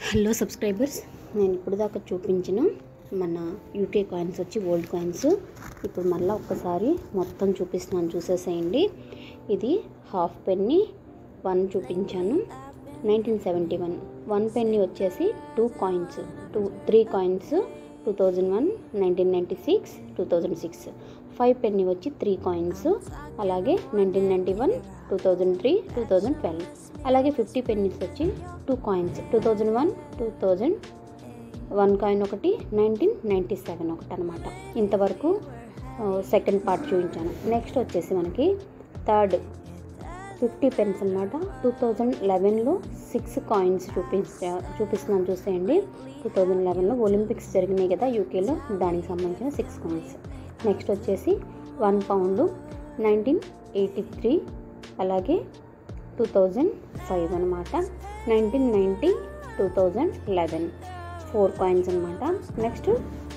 hello subscribers నేను ఇప్పుడు దాకా చూపించిన మన యూకే కాయిన్స్ వచ్చి ఓల్డ్ కాయిన్స్ ఇప్పుడు మళ్ళీ ఒక్కసారి మొత్తం చూపిస్తున్నాను చూసేసేయండి ఇది హాఫ్ పెన్ని వన్ చూపించాను nineteen seventy one one penny వచ్చేసి two coins two three coins two thousand one nineteen ninety six two thousand six five penny వచ్చి త్రీ కాయిన్స్ అలాగే nineteen ninety one two thousand three two thousand twelve అలాగే fifty pennies వచ్చి two coins two thousand one two thousand one coin ఒకటి nineteen ninety seven ఒకటి అనమాట ఇంతవరకు second part చూపించాను next వచ్చేసి మనకి థర్డ్ ఫిఫ్టీ పెన్స్ అనమాట టూ థౌజండ్ లెవెన్లో సిక్స్ కాయిన్స్ చూపిస్తా చూపిస్తున్నాను చూసేయండి టూ థౌజండ్ లెవెన్లో ఒలింపిక్స్ జరిగినాయి కదా యూకేలో దానికి సంబంధించిన సిక్స్ కాయిన్స్ నెక్స్ట్ వచ్చేసి one pound nineteen eighty three అలాగే టూ థౌజండ్ ఫైవ్ అనమాట nineteen ninety two thousand eleven four coins అనమాట next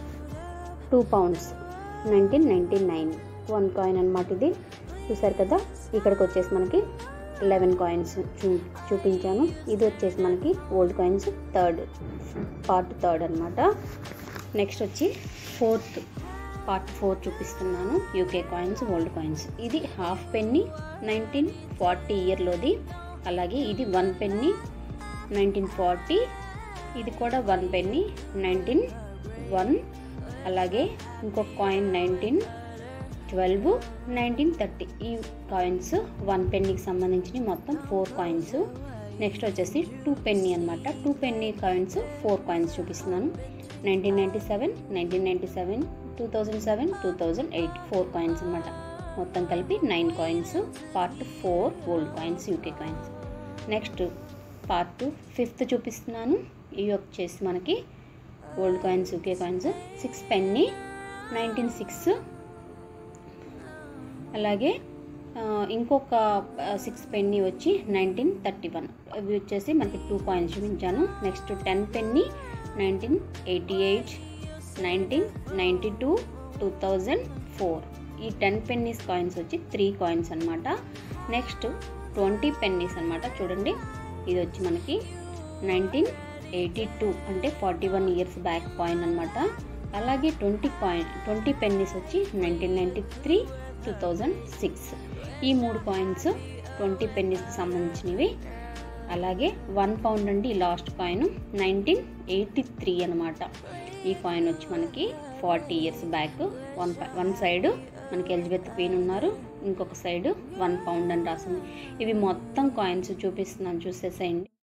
two pounds nineteen ninety nine one coin అనమాట ఇది చూసారు కదా ఇక్కడికి వచ్చేసి మనకి లెవెన్ కాయిన్స్ చూ చూపించాను ఇది వచ్చేసి మనకి old coins third part third అనమాట నెక్స్ట్ వచ్చి ఫోర్త్ పార్ట్ ఫోర్ చూపిస్తున్నాను యూకే కాయిన్స్ ఓల్డ్ కాయిన్స్ ఇది హాఫ్ పెన్నీ నైన్టీన్ ఫార్టీ ఇయర్లోది అలాగే ఇది వన్ పెన్నీ నైన్టీన్ ఫార్టీ ఇది కూడా వన్ పెన్నీ నైన్టీన్ వన్ అలాగే ఇంకొక coin nineteen twelve nineteen thirty ఈ కాయిన్స్ వన్ పెన్నీకి సంబంధించిన మొత్తం ఫోర్ కాయిన్స్ నెక్స్ట్ వచ్చేసి టూ పెన్నీ అనమాట two penny coins four coins చూపిస్తున్నాను nineteen ninety seven nineteen ninety seven two thousand seven two thousand eight four coins అనమాట మొత్తం కలిపి nine coins part four old coins UK coins next part fifth చూపిస్తున్నాను ఇవి వచ్చేసి మనకి old coins UK coins six penny nineteen six అలాగే ఇంకొక six penny వచ్చి నైన్టీన్ థర్టీ వన్ ఇవి వచ్చేసి మనకి టూ కాయిన్స్ చూపించాను next ten penny nineteen eighty eight nineteen ninety two two thousand four ఈ టెన్ పెన్నీస్ కాయిన్స్ వచ్చి త్రీ కాయిన్స్ అనమాట నెక్స్ట్ ట్వంటీ పెన్నీస్ అనమాట చూడండి ఇది వచ్చి మనకి నైన్టీన్ ఎయిటీ టూ అంటే forty one years back coin అనమాట అలాగే ట్వంటీ కాయిన్ ట్వంటీ పెన్నీస్ వచ్చి nineteen ninety three two thousand six ఈ మూడు కాయిన్స్ ట్వంటీ పెన్నీస్కి సంబంధించినవి అలాగే వన్ పౌండ్ అండి last coin nineteen eighty three అనమాట ఈ కాయిన్ వచ్చి మనకి forty years back one one side మనకి ఎలిజబెత్ క్వీన్ ఉన్నారు ఇంకొక సైడ్ వన్ పౌండ్ అని రాసింది ఇవి మొత్తం కాయిన్స్ చూపిస్తున్నాను చూసేసేయండి